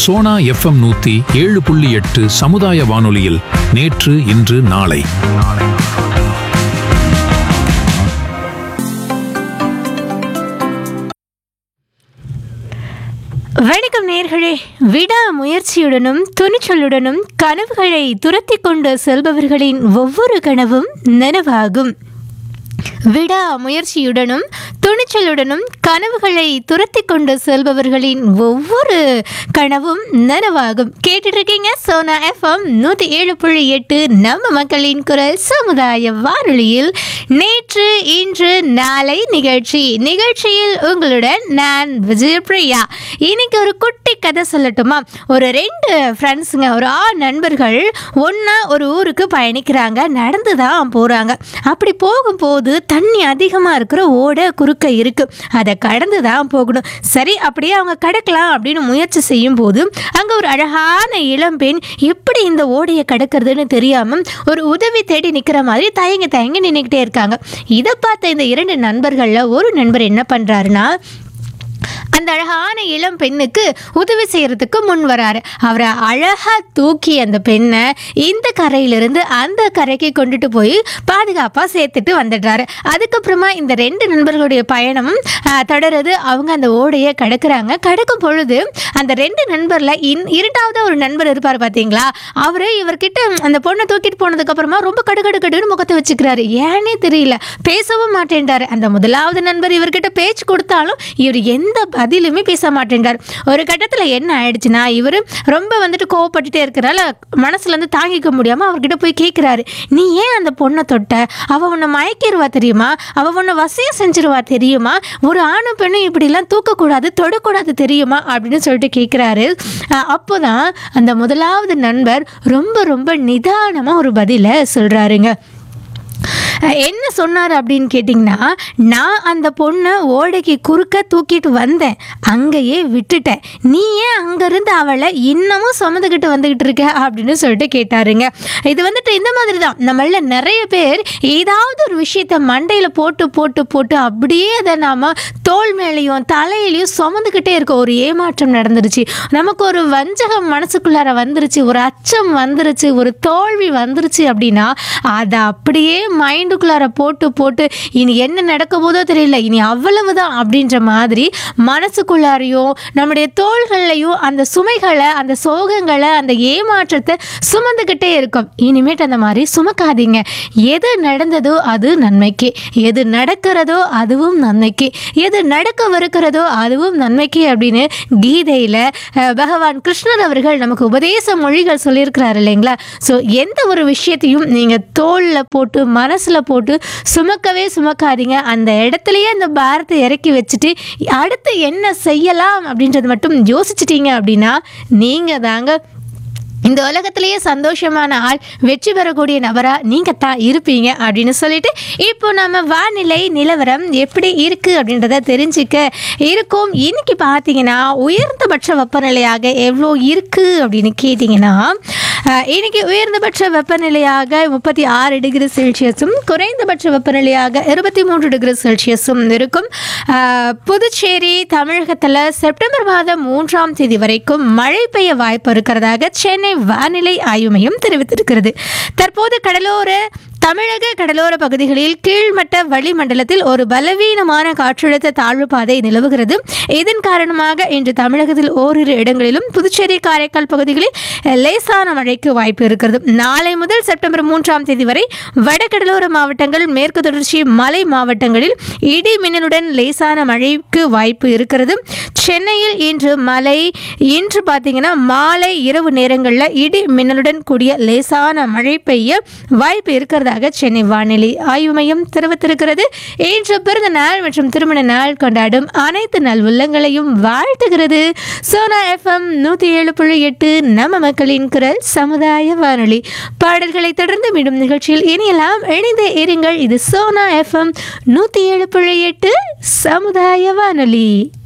Sona FM நூத்தி ஏழு புள்ளி எட்டு சமுதாய வானொலியில் நேற்று இன்று நாளை வணக்கம் நேர்களே விடா முயற்சியுடனும் துணிச்சலுடனும் கனவுகளை துரத்தி கொண்டு செல்பவர்களின் ஒவ்வொரு கனவும் நனவாகும் விடா முயற்சியுடனும் துணிச்சலுடனும் கனவுகளை துரத்தி கொண்டு செல்பவர்களின் ஒவ்வொரு கனவும் நனவாகும் கேட்டுட்டு இருக்கீங்க சோனா எஃப்எம் நூற்றி ஏழு புள்ளி எட்டு நம்ம மக்களின் குரல் சமுதாய வானொலியில் நேற்று இன்று நாளை நிகழ்ச்சி நிகழ்ச்சியில் உங்களுடன் நான் விஜயபிரியா இன்னைக்கு ஒரு குட்டி கதை சொல்லட்டுமா ஒரு ரெண்டு ஃப்ரெண்ட்ஸுங்க ஒரு ஆறு நண்பர்கள் ஒன்றா ஒரு ஊருக்கு பயணிக்கிறாங்க நடந்து தான் போகிறாங்க அப்படி போகும்போது தண்ணி அதிகமாக இருக்கிற ஓடை குறுக்க இருக்கு அதை கடந்து தான் போகணும் சரி அப்படியே அவங்க கடக்கலாம் அப்படின்னு முயற்சி செய்யும் போது அங்கே ஒரு அழகான இளம்பெண் எப்படி இந்த ஓடையை கடக்கிறதுன்னு தெரியாமல் ஒரு உதவி தேடி நிற்கிற மாதிரி தயங்கி தயங்கி நின்றுக்கிட்டே இருக்காங்க இதை பார்த்த இந்த இரண்டு நண்பர்களில் ஒரு நண்பர் என்ன பண்ணுறாருன்னா அந்த அழகான இளம் பெண்ணுக்கு உதவி செய்யறதுக்கு முன் வராரு அவரை அழகா தூக்கி அந்த பெண்ணை இந்த கரையிலிருந்து அந்த கரைக்கு கொண்டுட்டு போய் பாதுகாப்பா சேர்த்துட்டு வந்துடுறாரு அதுக்கப்புறமா இந்த ரெண்டு நண்பர்களுடைய பயணமும் ஆஹ், தொடருது அவங்க அந்த ஓடையை கடக்குறாங்க கடக்கும் பொழுது அந்த ரெண்டு நண்பர்ல இன் இரண்டாவது ஒரு நண்பர் இருப்பார் பாத்தீங்களா அவரு இவர்கிட்ட அந்த பொண்ணை தூக்கிட்டு போனதுக்கு அப்புறமா ரொம்ப கடுகடு கடுன்னு முகத்தை வச்சுக்கிறாரு ஏன்னே தெரியல பேசவும் மாட்டேன்றாரு அந்த முதலாவது நண்பர் இவர்கிட்ட பேச்சு கொடுத்தாலும் இவர் எந்த பதிலுமே பேச மாட்டேன்றார் ஒரு கட்டத்தில் என்ன ஆயிடுச்சுன்னா இவர் ரொம்ப வந்துட்டு கோவப்பட்டுட்டே இருக்கிறனால மனசுல இருந்து தாங்கிக்க முடியாம அவர்கிட்ட போய் கேட்குறாரு நீ ஏன் அந்த பொண்ணை தொட்ட அவ உன்னை மயக்கிடுவா தெரியுமா அவ உன்னை வசியம் செஞ்சிருவா தெரியுமா ஒரு ஆணும் பெண்ணும் இப்படிலாம் தூக்கக்கூடாது தொடக்கூடாது தெரியுமா அப்படின்னு சொல்லிட்டு கேட்குறாரு அப்போதான் அந்த முதலாவது நண்பர் ரொம்ப ரொம்ப நிதானமாக ஒரு பதிலை சொல்கிறாருங்க அஹ் என்ன சொன்னார் அப்படின்னு கேட்டிங்கன்னா நான் அந்த பொண்ணை ஓடைக்கு குறுக்க தூக்கிட்டு வந்தேன் அங்கேயே விட்டுட்டேன் நீ ஏன் அங்கேருந்து அவளை இன்னமும் சுமந்துக்கிட்டு வந்துக்கிட்டு இருக்க அப்படின்னு சொல்லிட்டு கேட்டாருங்க இது வந்துட்டு இந்த மாதிரி தான் நம்மள நிறைய பேர் ஏதாவது ஒரு விஷயத்த மண்டையில் போட்டு போட்டு போட்டு அப்படியே அதை நாம் தோல் மேலேயும் தலையிலையும் சுமந்துக்கிட்டே இருக்கோம் ஒரு ஏமாற்றம் நடந்துருச்சு நமக்கு ஒரு வஞ்சகம் மனசுக்குள்ளார வந்துருச்சு ஒரு அச்சம் வந்துருச்சு ஒரு தோல்வி வந்துருச்சு அப்படின்னா அதை அப்படியே மைண்டுக்குள்ளார போட்டு போட்டு இனி என்ன நடக்க போதோ தெரியல இனி அவ்வளவுதான் அப்படின்ற மாதிரி மனசுக்குள்ளாரையும் நம்முடைய தோள்கள்லையும் அந்த சுமைகளை அந்த சோகங்களை அந்த ஏமாற்றத்தை சுமந்துக்கிட்டே இருக்கும் இனிமேட்டு அந்த மாதிரி சுமக்காதீங்க எது நடந்ததோ அது நன்மைக்கு எது நடக்கிறதோ அதுவும் நன்மைக்கு எது நடக்கவிருக்கிறதோ அதுவும் நன்மைக்கு அப்படின்னு கீதையில் பகவான் கிருஷ்ணர் அவர்கள் நமக்கு உபதேச மொழிகள் சொல்லியிருக்கிறாரு இல்லைங்களா ஸோ எந்த ஒரு விஷயத்தையும் நீங்கள் தோளில் போட்டு மனசில் போட்டு சுமக்கவே சுமக்காதீங்க அந்த இடத்துலையே அந்த பாரத்தை இறக்கி வச்சுட்டு அடுத்து என்ன செய்யலாம் அப்படின்றது மட்டும் யோசிச்சிட்டீங்க அப்படின்னா நீங்கள் தாங்க இந்த உலகத்திலேயே சந்தோஷமான ஆள் வெற்றி பெறக்கூடிய நபரா நீங்க தான் இருப்பீங்க அப்படின்னு சொல்லிட்டு இப்போ நம்ம வானிலை நிலவரம் எப்படி இருக்கு அப்படின்றத தெரிஞ்சுக்க இருக்கும் இன்னைக்கு பார்த்தீங்கன்னா உயர்ந்தபட்ச வெப்பநிலையாக எவ்வளோ இருக்கு அப்படின்னு கேட்டிங்கன்னா அஹ், இன்னைக்கு உயர்ந்தபட்ச வெப்பநிலையாக முப்பத்தி ஆறு டிகிரி செல்சியஸும் குறைந்தபட்ச வெப்பநிலையாக இருபத்தி மூன்று டிகிரி செல்சியஸும் இருக்கும் அஹ், புதுச்சேரி தமிழகத்தில் செப்டம்பர் மாதம் மூன்றாம் தேதி வரைக்கும் மழை பெய்ய வாய்ப்பு இருக்கிறதாக சென்னை வானிலை ஆய்வு மையம் தெரிவித்திருக்கிறது தற்போது கடலோர தமிழக கடலோர பகுதிகளில் கீழ்மட்ட வளிமண்டலத்தில் ஒரு பலவீனமான காற்றழுத்த தாழ்வு பாதை நிலவுகிறது இதன் காரணமாக இன்று தமிழகத்தில் ஓரிரு இடங்களிலும் புதுச்சேரி காரைக்கால் பகுதிகளில் லேசான மழைக்கு வாய்ப்பு இருக்கிறது நாளை முதல் செப்டம்பர் மூன்றாம் தேதி வரை வடகடலோர மாவட்டங்கள் மேற்கு தொடர்ச்சி மலை மாவட்டங்களில் இடி மின்னலுடன் லேசான மழைக்கு வாய்ப்பு இருக்கிறது சென்னையில் இன்று மழை இன்று பார்த்தீங்கன்னா மாலை இரவு நேரங்களில் இடி மின்னலுடன் கூடிய லேசான மழை பெய்ய வாய்ப்பு இருக்கிறதாக சென்னை வானிலை ஆய்வு மையம் தெரிவித்திருக்கிறது இன்று பிறந்த நாள் மற்றும் திருமண நாள் கொண்டாடும் அனைத்து நல் உள்ளங்களையும் வாழ்த்துகிறது சோனா எஃப்எம் நூற்றி ஏழு புள்ளி எட்டு நம்ம மக்களின் குரல் சமுதாய வானொலி பாடல்களை தொடர்ந்து மீண்டும் நிகழ்ச்சியில் இனியெல்லாம் இணைந்து இருங்கள் இது சோனா எஃப்எம் நூற்றி ஏழு புள்ளி எட்டு சமுதாய வானொலி